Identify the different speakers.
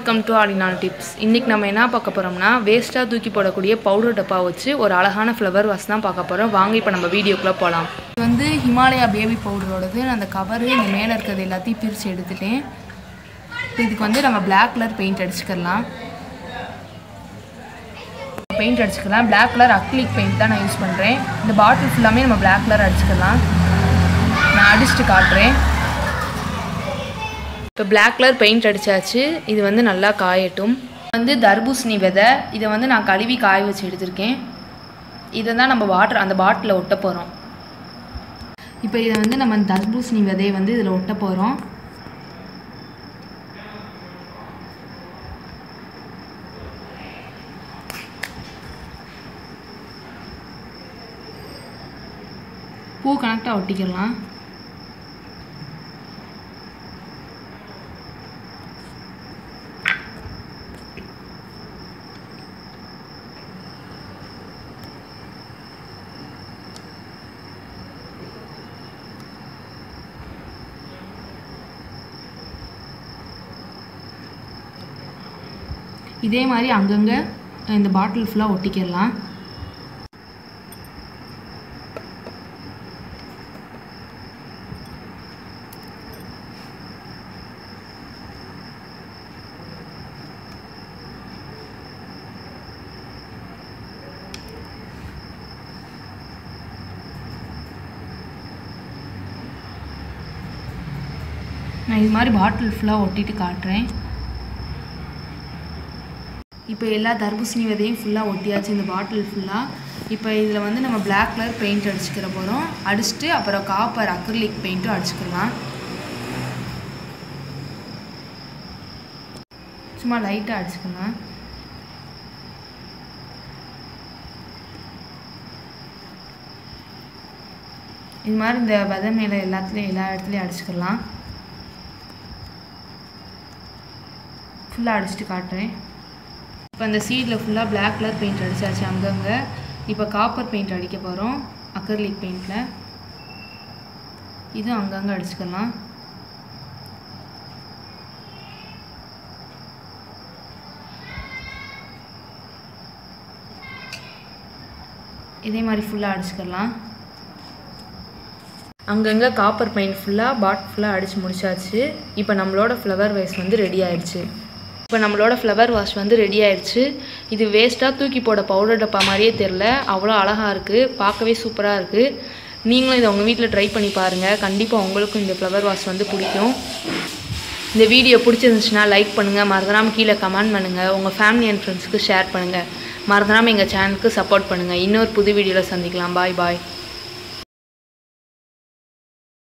Speaker 1: welcome to ஆலினால் tips இன்றைக்கி நம்ம என்ன பார்க்க போகிறோம்னா வேஸ்ட்டாக தூக்கி போடக்கூடிய பவுடர் டப்பா வச்சு ஒரு அழகான ஃப்ளவர் வாஷ் தான் பார்க்க போகிறோம் வாங்க இப்போ நம்ம வீடியோக்குள்ளே போகலாம் இது வந்து ஹிமாலயா பேபி பவுடரோடது நான் அந்த கவரு இந்த மேலே இருக்கிறது எல்லாத்தையும் பிரித்து எடுத்துட்டேன் இப்போ இதுக்கு வந்து நம்ம Black கலர் பெயிண்ட் அடிச்சுக்கலாம் பெயிண்ட் அடிச்சுக்கலாம் Black கலர் அக்லிக் பெயிண்ட் தான் நான் யூஸ் பண்ணுறேன் இந்த பாட்டில் ஃபுல்லாமே நம்ம Black கலர் அடிச்சுக்கலாம் நான் அடிச்சுட்டு காட்டுறேன் இப்போ Black கலர் பெயிண்ட் அடித்தாச்சு இது வந்து நல்லா காயட்டும் வந்து தர்பூசணி விதை இதை வந்து நான் கழுவி காய வச்சு எடுத்திருக்கேன் இதை தான் நம்ம வாட்டர் அந்த பாட்டிலில் ஒட்ட போகிறோம் இப்போ இதை வந்து நம்ம தர்பூசணி விதையை வந்து இதில் ஒட்ட போகிறோம் பூ கனெக்டாக ஒட்டிக்கலாம் இதே மாதிரி அங்கங்கே இந்த பாட்டில் ஃபுல்லாக ஒட்டிக்கிடலாம் நான் இது மாதிரி பாட்டில் ஃபுல்லாக ஒட்டிட்டு காட்டுறேன் இப்போ எல்லா தர்பூசணி விதையும் ஃபுல்லாக ஒட்டியாச்சு இந்த பாட்டில் ஃபுல்லாக இப்போ இதில் வந்து நம்ம Black கலர் பெயிண்ட் அடிச்சுக்கிற போகிறோம் அடிச்சுட்டு அப்புறம் காப்பர் அக்ரிலிக் பெயிண்ட்டும் அடிச்சுக்கலாம் சும்மா லைட்டாக அடிச்சுக்கலாம் இது மாதிரி இந்த விதை மேலே எல்லாத்துலேயும் எல்லா இடத்துலையும் அடிச்சுக்கலாம் ஃபுல்லாக அடிச்சுட்டு காட்டுறேன் இப்போ அந்த சீடில் ஃபுல்லாக Black கலர் பெயிண்ட் அடிச்சாச்சு அங்கங்கே இப்போ காப்பர் பெயிண்ட் அடிக்க போகிறோம் அக்கர்லிக் பெயிண்டில் இதுவும் அங்கங்கே அடிச்சுக்கலாம் இதே மாதிரி ஃபுல்லாக அடிச்சுக்கலாம் அங்கங்கே காப்பர் பெயிண்ட் ஃபுல்லாக பாட் ஃபுல்லாக அடித்து முடிச்சாச்சு இப்போ நம்மளோட ஃப்ளவர் வேஸ் வந்து ரெடி ஆயிடுச்சு இப்போ நம்மளோட ஃப்ளவர் வாஷ் வந்து ரெடி ஆயிடுச்சு இது வேஸ்ட்டாக தூக்கி போட பவுடர் டப்பா மாதிரியே தெரில அவ்வளோ அழகாக இருக்குது பார்க்கவே சூப்பராக இருக்குது நீங்களும் இதை உங்கள் வீட்டில் ட்ரை பண்ணி பாருங்கள் கண்டிப்பாக உங்களுக்கும் இந்த ஃப்ளவர் வாஷ் வந்து பிடிக்கும் இந்த வீடியோ பிடிச்சிருந்துச்சுன்னா லைக் பண்ணுங்கள் மறந்துடாமல் கீழே கமெண்ட் பண்ணுங்கள் உங்கள் ஃபேமிலி அண்ட் ஃப்ரெண்ட்ஸ்க்கு ஷேர் பண்ணுங்கள் மறந்துடாமல் எங்கள் சேனலுக்கு சப்போர்ட் பண்ணுங்கள் இன்னொரு புது வீடியோவில் சந்திக்கலாம் பாய் பாய்